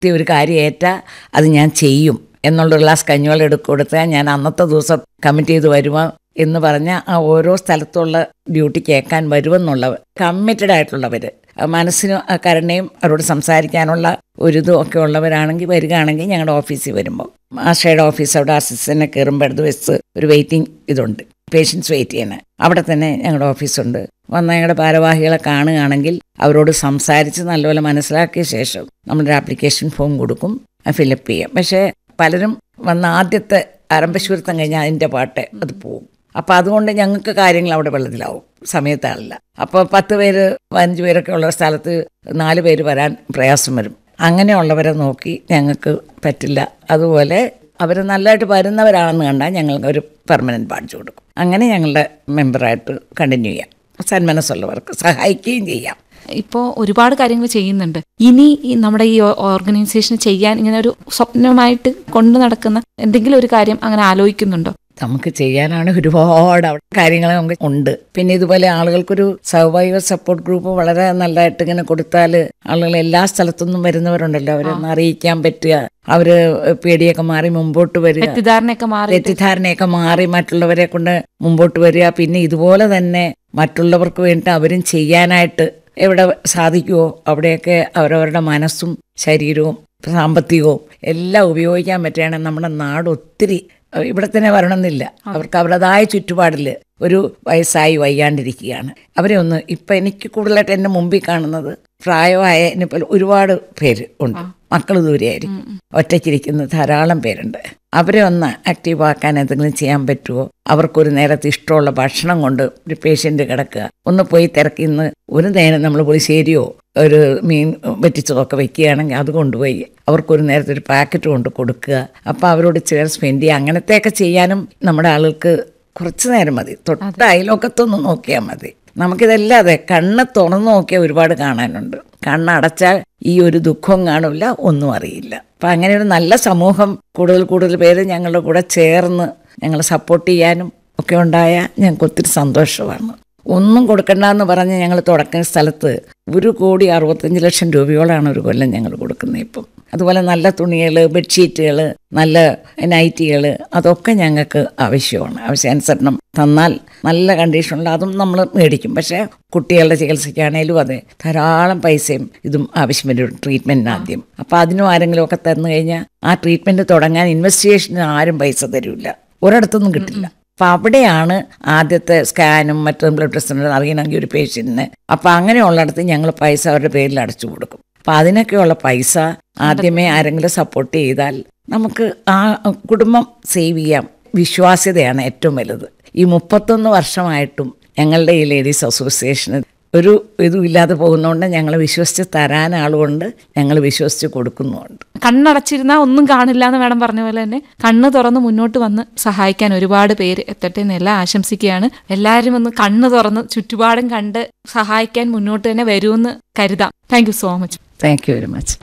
ഒരു കാര്യം ഏറ്റാ അത് ഞാൻ ചെയ്യും എന്നുള്ള ഒരു ഗ്ലാസ് കഞ്ഞിവെള്ളം എടുത്ത് കൊടുത്താൽ ഞാൻ അന്നത്തെ ദിവസം കമ്മിറ്റ് ചെയ്ത് വരുമോ എന്ന് പറഞ്ഞ ആ ഓരോ സ്ഥലത്തുള്ള ഡ്യൂട്ടി കേൾക്കാൻ വരുമെന്നുള്ളവർ കമ്മിറ്റഡ് ആയിട്ടുള്ളവർ മനസ്സിന് ആ കരുണയും അവരോട് സംസാരിക്കാനുള്ള ഒരു ഇതും ഒക്കെ ഉള്ളവരാണെങ്കിൽ വരികയാണെങ്കിൽ ഞങ്ങളുടെ ഓഫീസിൽ വരുമ്പോൾ ആശയുടെ ഓഫീസ് അവിടെ അസിസ്റ്റന്റിനെ കയറുമ്പോൾ ഇടത് വെച്ച് ഒരു വെയിറ്റിംഗ് ഇതുണ്ട് പേഷ്യൻസ് വെയിറ്റ് ചെയ്യണേ അവിടെ തന്നെ ഞങ്ങളുടെ ഓഫീസുണ്ട് വന്ന ഞങ്ങളുടെ ഭാരവാഹികളെ കാണുകയാണെങ്കിൽ അവരോട് സംസാരിച്ച് നല്ലപോലെ മനസ്സിലാക്കിയ ശേഷം നമ്മളൊരു ആപ്ലിക്കേഷൻ ഫോം കൊടുക്കും ഫിലപ്പ് ചെയ്യാം പക്ഷേ പലരും വന്ന ആദ്യത്തെ ആരംഭശൂരത്വം കഴിഞ്ഞാൽ അതിൻ്റെ പാട്ട് അത് പോവും അപ്പോൾ അതുകൊണ്ട് ഞങ്ങൾക്ക് കാര്യങ്ങൾ അവിടെ വെള്ളത്തിലാവും സമയത്താളില്ല അപ്പോൾ പത്ത് പേര് പതിനഞ്ച് പേരൊക്കെ ഉള്ള സ്ഥലത്ത് നാല് പേര് വരാൻ പ്രയാസം വരും അങ്ങനെയുള്ളവരെ നോക്കി ഞങ്ങൾക്ക് പറ്റില്ല അതുപോലെ അവർ നല്ലതായിട്ട് വരുന്നവരാണെന്ന് കണ്ടാൽ ഞങ്ങൾ ഒരു പെർമനൻറ്റ് ബാഡ്ജ് കൊടുക്കും അങ്ങനെ ഞങ്ങളുടെ മെമ്പറായിട്ട് കണ്ടിന്യൂ ചെയ്യാം സന്മനസ്സുള്ളവർക്ക് സഹായിക്കുകയും ചെയ്യാം ഇപ്പോൾ ഒരുപാട് കാര്യങ്ങൾ ചെയ്യുന്നുണ്ട് ഇനി ഈ നമ്മുടെ ഈ ഓർഗനൈസേഷൻ ചെയ്യാൻ ഇങ്ങനെ ഒരു സ്വപ്നമായിട്ട് കൊണ്ടു നടക്കുന്ന എന്തെങ്കിലും ഒരു കാര്യം അങ്ങനെ ആലോചിക്കുന്നുണ്ടോ നമുക്ക് ചെയ്യാനാണ് ഒരുപാട് അവിടെ കാര്യങ്ങൾ നമുക്ക് ഉണ്ട് പിന്നെ ഇതുപോലെ ആളുകൾക്കൊരു സർവൈവർ സപ്പോർട്ട് ഗ്രൂപ്പ് വളരെ നല്ലതായിട്ട് ഇങ്ങനെ കൊടുത്താൽ ആളുകൾ എല്ലാ സ്ഥലത്തുനിന്നും വരുന്നവരുണ്ടല്ലോ അവരൊന്ന് അറിയിക്കാൻ പറ്റുക അവര് പേടിയൊക്കെ മാറി മുമ്പോട്ട് വരിക തെറ്റിദ്ധാരണയൊക്കെ മാറി തെറ്റിദ്ധാരണയൊക്കെ മാറി മറ്റുള്ളവരെ കൊണ്ട് മുമ്പോട്ട് വരിക പിന്നെ ഇതുപോലെ തന്നെ മറ്റുള്ളവർക്ക് വേണ്ടിയിട്ട് അവരും ചെയ്യാനായിട്ട് എവിടെ സാധിക്കുമോ അവിടെയൊക്കെ അവരവരുടെ മനസ്സും ശരീരവും സാമ്പത്തികവും എല്ലാം ഉപയോഗിക്കാൻ പറ്റുകയാണെങ്കിൽ നമ്മുടെ നാട് ഒത്തിരി അഹ് ഇവിടെ തന്നെ വരണമെന്നില്ല അവർക്ക് അവരുടേതായ ചുറ്റുപാടിൽ ഒരു വയസ്സായി വയ്യാണ്ടിരിക്കുകയാണ് അവരെ ഒന്ന് ഇപ്പം എനിക്ക് കൂടുതലായിട്ട് എൻ്റെ മുമ്പിൽ കാണുന്നത് പ്രായമായ എന്നെപ്പോലെ ഒരുപാട് പേര് ഉണ്ട് മക്കൾ ദൂരെയായിരിക്കും ഒറ്റയ്ക്കിരിക്കുന്ന ധാരാളം പേരുണ്ട് അവരെ ഒന്ന് ആക്റ്റീവ് ആക്കാൻ എന്തെങ്കിലും ചെയ്യാൻ പറ്റുമോ അവർക്കൊരു നേരത്തെ ഇഷ്ടമുള്ള ഭക്ഷണം കൊണ്ട് ഒരു പേഷ്യൻ്റ് കിടക്കുക ഒന്ന് പോയി തിരക്കി ഇന്ന് ഒരു നേരം നമ്മൾ പുളിശ്ശേരിയോ ഒരു മീൻ വെറ്റിച്ചതൊക്കെ വെക്കുകയാണെങ്കിൽ അത് കൊണ്ടുപോയി അവർക്കൊരു നേരത്തെ ഒരു പാക്കറ്റ് കൊണ്ട് കൊടുക്കുക അപ്പോൾ അവരോട് ചേർ സ്പെൻഡ് ചെയ്യുക അങ്ങനത്തെയൊക്കെ ചെയ്യാനും നമ്മുടെ ആളുകൾക്ക് കുറച്ച് നേരം മതി തൊട്ട് അയലോക്കത്തൊന്ന് നോക്കിയാൽ മതി നമുക്കിതെല്ലാം അതെ കണ്ണ് തുറന്നു നോക്കിയാൽ ഒരുപാട് കാണാനുണ്ട് കണ്ണടച്ചാൽ ഈ ഒരു ദുഃഖവും കാണില്ല ഒന്നും അറിയില്ല അപ്പം അങ്ങനെ ഒരു നല്ല സമൂഹം കൂടുതൽ കൂടുതൽ പേര് ഞങ്ങളുടെ കൂടെ ചേർന്ന് ഞങ്ങളെ സപ്പോർട്ട് ചെയ്യാനും ഒക്കെ ഉണ്ടായ ഞങ്ങൾക്ക് ഒത്തിരി സന്തോഷമാണ് ഒന്നും കൊടുക്കണ്ടെന്ന് പറഞ്ഞ് ഞങ്ങൾ തുടക്കുന്ന സ്ഥലത്ത് ഒരു കോടി അറുപത്തഞ്ച് ലക്ഷം രൂപയോളാണ് ഒരു കൊല്ലം ഞങ്ങൾ കൊടുക്കുന്നത് ഇപ്പം അതുപോലെ നല്ല തുണികൾ ബെഡ്ഷീറ്റുകൾ നല്ല നൈറ്റികൾ അതൊക്കെ ഞങ്ങൾക്ക് ആവശ്യമാണ് ആവശ്യാനുസരണം തന്നാൽ നല്ല കണ്ടീഷനുള്ള അതും നമ്മൾ മേടിക്കും പക്ഷേ കുട്ടികളുടെ ചികിത്സയ്ക്കാണേലും അതെ ധാരാളം പൈസയും ഇതും ആവശ്യം വരും ട്രീറ്റ്മെൻറ്റിന് ആദ്യം അപ്പോൾ അതിനും ആരെങ്കിലും ഒക്കെ തന്നു കഴിഞ്ഞാൽ ആ ട്രീറ്റ്മെൻറ്റ് തുടങ്ങാൻ ഇൻവെസ്റ്റിഗേഷന് ആരും പൈസ തരില്ല ഒരിടത്തൊന്നും കിട്ടില്ല അപ്പം അവിടെയാണ് ആദ്യത്തെ സ്കാനും മറ്റും ബ്ലഡ് ടെസ്റ്റും അറിയണമെങ്കിൽ ഒരു പേഷ്യൻറ്റിന് അപ്പം അങ്ങനെയുള്ളിടത്ത് ഞങ്ങൾ പൈസ അവരുടെ പേരിൽ അടച്ചു കൊടുക്കും അപ്പം അതിനൊക്കെയുള്ള പൈസ ആദ്യമേ ആരെങ്കിലും സപ്പോർട്ട് ചെയ്താൽ നമുക്ക് ആ കുടുംബം സേവ് ചെയ്യാം വിശ്വാസ്യതയാണ് ഏറ്റവും വലുത് ഈ മുപ്പത്തൊന്ന് വർഷമായിട്ടും ഞങ്ങളുടെ ഈ ലേഡീസ് അസോസിയേഷന് ഒരു ഇതും ഇല്ലാതെ പോകുന്നതുകൊണ്ട് ഞങ്ങൾ വിശ്വസിച്ച് തരാൻ ആളുകൊണ്ട് ഞങ്ങൾ വിശ്വസിച്ച് കൊടുക്കുന്നുമുണ്ട് കണ്ണടച്ചിരുന്നാൽ ഒന്നും കാണില്ല എന്ന് മാഡം പറഞ്ഞ പോലെ തന്നെ കണ്ണ് തുറന്ന് മുന്നോട്ട് വന്ന് സഹായിക്കാൻ ഒരുപാട് പേര് എത്തട്ടെ എന്ന് എല്ലാം ആശംസിക്കുകയാണ് എല്ലാവരും ഒന്ന് കണ്ണ് തുറന്ന് ചുറ്റുപാടും കണ്ട് സഹായിക്കാൻ മുന്നോട്ട് തന്നെ വരുമെന്ന് കരുതാം thank you so much thank you very much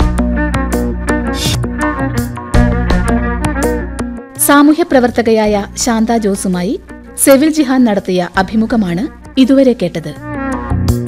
സാമൂഹ്യ പ്രവർത്തകയായ ശാന്ത ജോസുമായി സെവിൽ ജിഹാൻ നടത്തിയ അഭിമുഖമാണ് ഇതുവരെ കേട്ടത്